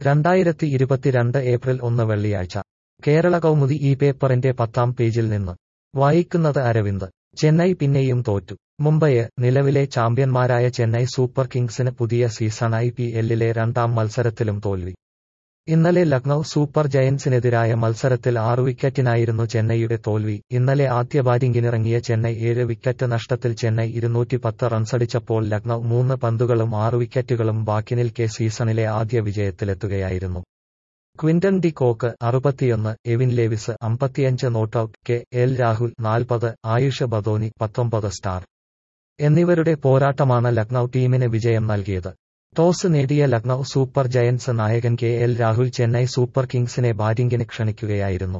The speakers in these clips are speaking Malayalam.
രണ്ടായിരത്തി ഇരുപത്തിരണ്ട് ഏപ്രിൽ ഒന്ന് വെള്ളിയാഴ്ച കേരള കൗമുദി ഈ പേപ്പറിന്റെ പത്താം പേജിൽ നിന്ന് വായിക്കുന്നത് അരവിന്ദ് ചെന്നൈ പിന്നെയും തോറ്റു മുംബൈയെ നിലവിലെ ചാമ്പ്യന്മാരായ ചെന്നൈ സൂപ്പർ കിങ്സിന് പുതിയ സീസൺ ഐ പി എല്ലിലെ രണ്ടാം മത്സരത്തിലും തോൽവി ഇന്നലെ ലക്നൌ സൂപ്പർ ജയൻസിനെതിരായ മത്സരത്തിൽ ആറു വിക്കറ്റിനായിരുന്നു ചെന്നൈയുടെ തോൽവി ഇന്നലെ ആദ്യ ബാറ്റിംഗിനിറങ്ങിയ ചെന്നൈ ഏഴ് വിക്കറ്റ് നഷ്ടത്തിൽ ചെന്നൈ ഇരുന്നൂറ്റി പത്ത് റൺസടിച്ചപ്പോൾ ലക്നൌ മൂന്ന് പന്തുകളും ആറു വിക്കറ്റുകളും ബാക്കി നിൽക്കെ സീസണിലെ ആദ്യ വിജയത്തിലെത്തുകയായിരുന്നു ക്വിന്റൺ ഡി കോക്ക് അറുപത്തിയൊന്ന് എവിൻ ലേവിസ് അമ്പത്തിയഞ്ച് നോട്ടൌട്ട് കെ എൽ രാഹുൽ നാൽപ്പത് ആയുഷ് ബദോനി പത്തൊമ്പത് സ്റ്റാർ എന്നിവരുടെ പോരാട്ടമാണ് ലക്നൌ ടീമിന് വിജയം നൽകിയത് ടോസ് നേടിയ ലക്നൌ സൂപ്പർ ജയൻസ് നായകൻ K L Rahul Chennai super കിങ്സിനെ ബാറ്റിംഗിന് ക്ഷണിക്കുകയായിരുന്നു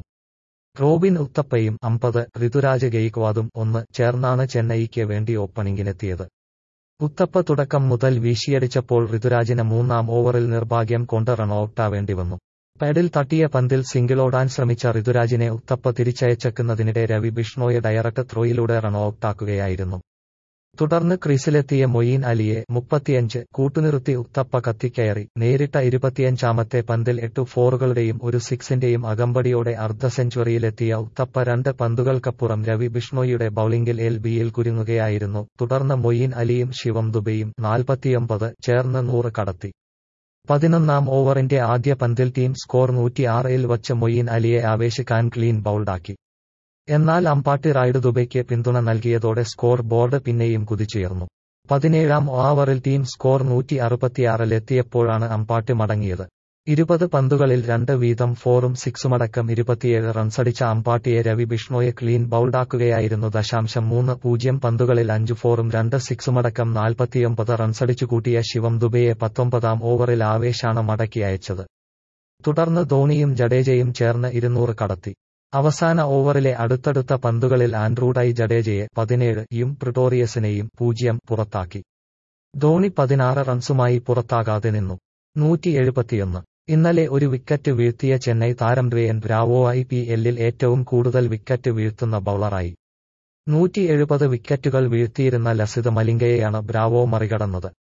റോബിൻ ഉത്തപ്പയും അമ്പത് ഋതുരാജ് ഗെയ്ക്വാദും ഒന്ന് ചേർന്നാണ് ചെന്നൈയ്ക്ക് വേണ്ടി ഓപ്പണിംഗിനെത്തിയത് ഉത്തപ്പ തുടക്കം മുതൽ വീശിയടിച്ചപ്പോൾ ഋതുരാജിന് മൂന്നാം ഓവറിൽ നിർഭാഗ്യം കൊണ്ട് റൺഔട്ടാവേണ്ടി വന്നു പാഡിൽ തട്ടിയ പന്തിൽ സിംഗിളോടാൻ ശ്രമിച്ച ഋതുരാജിനെ ഉത്തപ്പ തിരിച്ചയച്ചെക്കുന്നതിനിടെ രവി ബിഷ്ണോയെ ഡയറക്ട് ത്രോയിലൂടെ റൺഔട്ടാക്കുകയായിരുന്നു തുടർന്ന് ക്രീസിലെത്തിയ മൊയ്യീൻ അലിയെ മുപ്പത്തിയഞ്ച് കൂട്ടുനിർത്തി ഉത്തപ്പ കത്തിക്കയറി നേരിട്ട ഇരുപത്തിയഞ്ചാമത്തെ പന്തിൽ എട്ട് ഫോറുകളുടെയും ഒരു സിക്സിന്റെയും അകമ്പടിയോടെ അർദ്ധ സെഞ്ചുറിയിലെത്തിയ ഉത്തപ്പ രണ്ട് പന്തുകൾക്കപ്പുറം രവി ബിഷ്ണോയുടെ ബൌളിംഗിൽ എൽ ബിയിൽ കുരുങ്ങുകയായിരുന്നു തുടർന്ന് മൊയ്യീൻ അലിയും ശിവം ദുബെയും നാൽപ്പത്തിയൊമ്പത് ചേർന്ന് നൂറ് കടത്തി പതിനൊന്നാം ഓവറിന്റെ ആദ്യ പന്തിൽ ടീം സ്കോർ നൂറ്റിയാറിൽ വച്ച് മൊയ്യീൻ അലിയെ ആവേശിക്കാൻ ക്ലീൻ ബൌൾഡാക്കി എന്നാൽ അമ്പാട്ടി റൈഡ് ദുബൈക്ക് പിന്തുണ നൽകിയതോടെ സ്കോർ ബോർഡ് പിന്നെയും കുതിച്ചുയർന്നു പതിനേഴാം ഓവറിൽ ടീം സ്കോർ നൂറ്റി അറുപത്തിയാറിലെത്തിയപ്പോഴാണ് അമ്പാട്ടി മടങ്ങിയത് ഇരുപത് പന്തുകളിൽ രണ്ട് വീതം ഫോറും സിക്സുമടക്കം ഇരുപത്തിയേഴ് റൺസടിച്ച അമ്പാട്ടിയെ രവി ബിഷ്ണോയെ ക്ലീൻ ബൌൾഡാക്കുകയായിരുന്നു ദശാംശം മൂന്ന് പൂജ്യം പന്തുകളിൽ അഞ്ച് ഫോറും രണ്ട് സിക്സുമടക്കം നാൽപ്പത്തിയൊമ്പത് റൺസടിച്ചു കൂട്ടിയ ശിവം ദുബൈയെ പത്തൊമ്പതാം ഓവറിൽ ആവേശാണ് മടക്കി അയച്ചത് തുടർന്ന് ധോണിയും ജഡേജയും ചേർന്ന് ഇരുന്നൂറ് കടത്തി അവസാന ഓവറിലെ അടുത്തടുത്ത പന്തുകളിൽ ആൻഡ്രൂഡായി ജഡേജയെ പതിനേഴ് യും പ്രിട്ടോറിയസിനെയും പൂജ്യം പുറത്താക്കി ധോണി പതിനാറ് റൺസുമായി പുറത്താകാതെ നിന്നു നൂറ്റി എഴുപത്തിയൊന്ന് ഇന്നലെ ഒരു വിക്കറ്റ് വീഴ്ത്തിയ ചെന്നൈ താരം ഡ്വേയൻ ബ്രാവോ ഐ പി എല്ലിൽ ഏറ്റവും കൂടുതൽ വിക്കറ്റ് വീഴ്ത്തുന്ന ബൌളറായി നൂറ്റി എഴുപത് വിക്കറ്റുകൾ വീഴ്ത്തിയിരുന്ന ലസിത് മലിംഗയെയാണ് ബ്രാവോ മറികടന്നത്